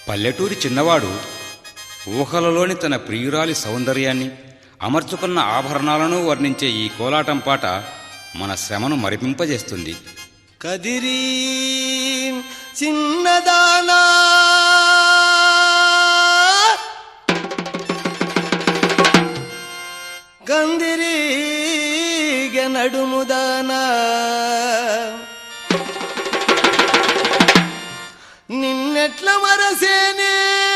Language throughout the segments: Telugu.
పల్లెటూరి చిన్నవాడు ఊహలలోని తన ప్రియురాలి సౌందర్యాన్ని అమర్చుకున్న ఆభరణాలను వర్ణించే ఈ కోలాటం పాట మన శ్రమను మరిపింపజేస్తుంది కదిరి చిన్నదానా కందిరిగ నడుముదానా నిన్నెట్ల మరసేనే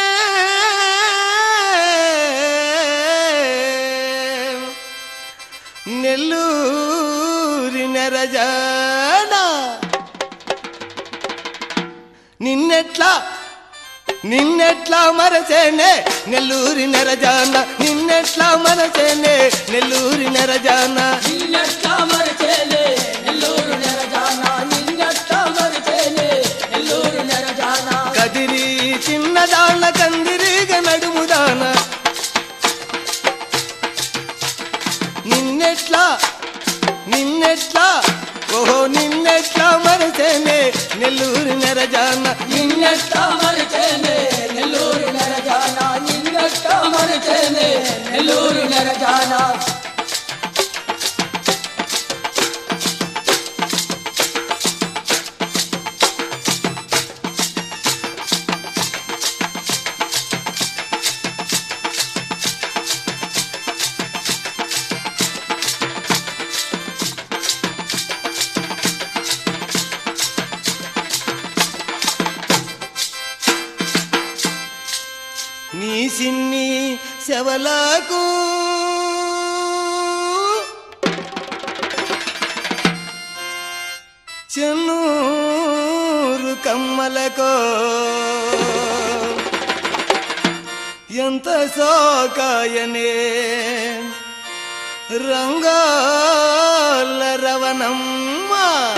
నెల్లూరి నెరజానా నిన్నెట్లా నిన్నెట్లా మరచేనే నెల్లూరి నెరజాన నిన్నెట్లా మరచేనే నెల్లూరి నెరజాన నిన్నెట్లా మరచేలే నెల్లూరు నెరజాన నిన్నెట్లా మరచేలే నెల్లూరు నెరజాన కదిరి చిన్నదాన కందిరిగ నడుముదాన నిన్నెట్లా నిన్నెట్లా ఓహో నిన్నెట్లా మరచేనే నెల్లూరి నెరజాన నిన్నెట్లా మరచేలే నెల్లూరు నెరజాన నిన్నెట్లా మరచేలే నెల్లూరు నెరజాన నీ సిన్ని శవలకు చెన్నూరు కమ్మలకో ఎంత సోకాయనే రంగాల రవణమ్మ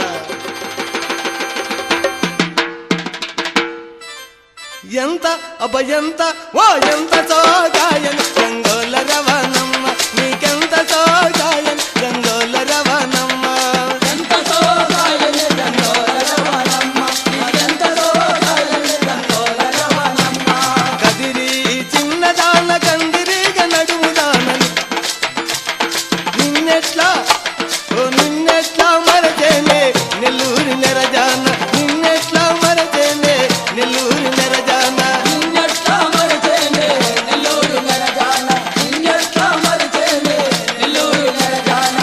ఎంత అభయంత ఓ ఎంత సోగాయన రంగోల రవణమ్మ నీకెంత సోగాయన రంగోల రవణమ్మ ఎంత సోగాయనే రంగోల రవణమ్మ ఎంత సోగాయనే రంగోల రవణమ్మ కదిరి చిన్నదాన కందిరిగ నడుముదానని నిన్నెట్లా ఓ నిన్నెట్లా మరచేనే నెల్లూరి నెరజాన నిన్నెట్లా మరచేనే నెల్లూరి నెరజాన నిన్నెట్లా మరచేలే నెల్లూరు నెరజాన నిన్నెట్లా మరచేలే నెల్లూరు నెరజాన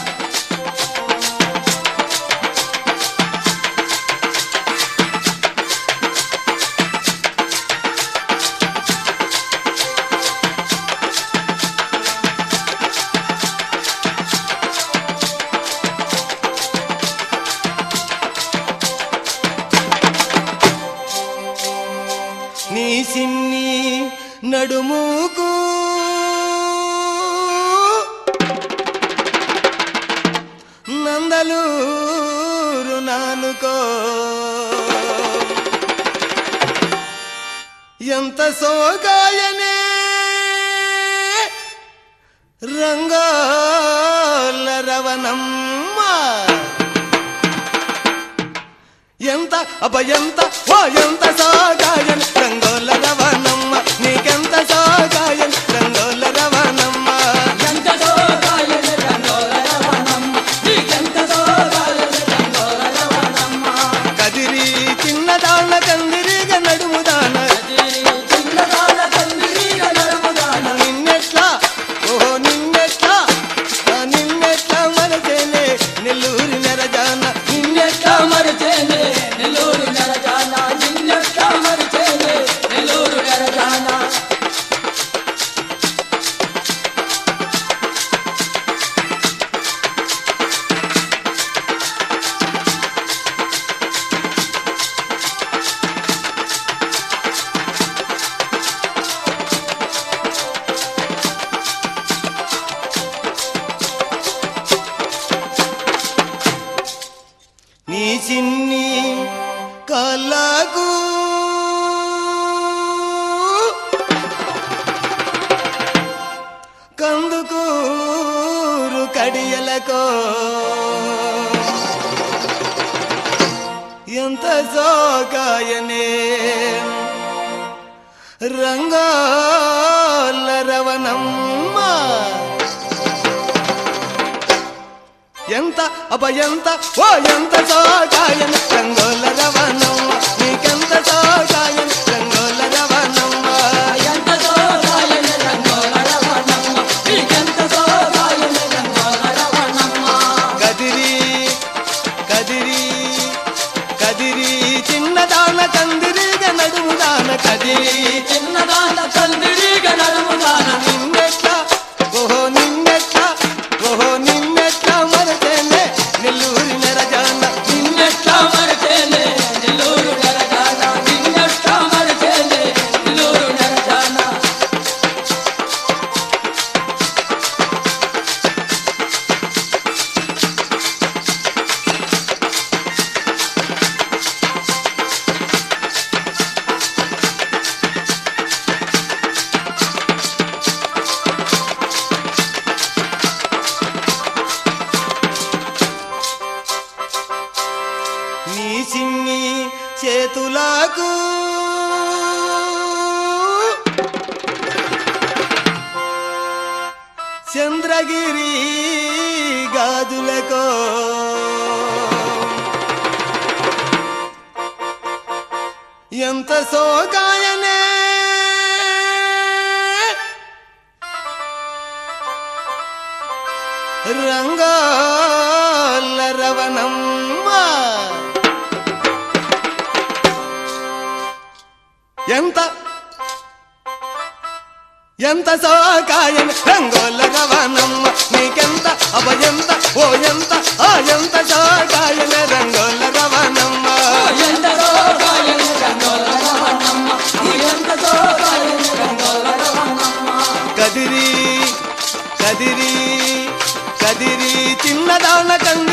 నీ సిన్ని నడుముకు నందలూరు నానుకో ఎంత సోగాయనే రంగాల రవణమ్మ ఎంత అభయంత ఓ ఎంత సాగాయన్ రంగోల రవణమ్మ నీకెంత సాగాయన్ రంగోల రవణమ్మ ఎంత సోగాయనే రంగోల రవణమ్మ నీకెంత సోగాయనే రంగోల రవణమ్మ కదిరి చిన్నదాన కందిరిగ నడుముదాన చిన్నదాన కందిరీగ నడుముదాన నిన్నెట్లా ఓహో నిన్నెట్లా ఆ నిన్నెట్లా మనసేనే నెల్లూరి నెరజాన నిన్నెట్లా మరచేలే నెల్లూరు నెరజాన నిన్నెట్లా మరచేలే నెల్లూరు నెరజాన నీ చిన్ని కళ్ళకు కందుకూరు కడియలకో ఎంత సోకాయనే రంగోల రవణమ్మ ఎంత అబ ఎంత ఓ ఎంత సోగాయన రంగోల రవణమ్మ నీకెంత సోగాయన రంగోల రవణమ్మ ఎంత సోగాయన రంగోల రవణమ్మ నీకెంత సోగాయన రంగోల రవణమ్మ కదిరి కదిరి కదిరి చిన్నదాన కందిరిగ నడుముదాన కదిరి చిన్నదాన కందిరిగ నడుముదాన నిన్నెట్లా ఓహో నిన్నెట్లా ఓహో నిన్నెట్లా మరచేనే నెల్లూరి నెరజాన నిన్నెట్లా మరచేనే నెల్లూరు నరజాన నిన్నెట్లా మరచేనే నెల్లూరు నరజాన నీ చిన్ని చేతులకు చంద్రగిరి గాజులకో ఎంత సోగాయనే రంగాల రవణమ్మ ఎంత ఎంత సోకాయన రంగోల రవణమ్మ నీకెంత అభయంత ఓ ఎంత ఆ ఎంత సోకాయన రంగోల రవణమ్మ ఎంత సోగాయన రంగోల రవణమ్మ నీకెంత సోగాయన రంగోల రవణమ్మ కదిరి కదిరి కదిరి చిన్నదాన కంద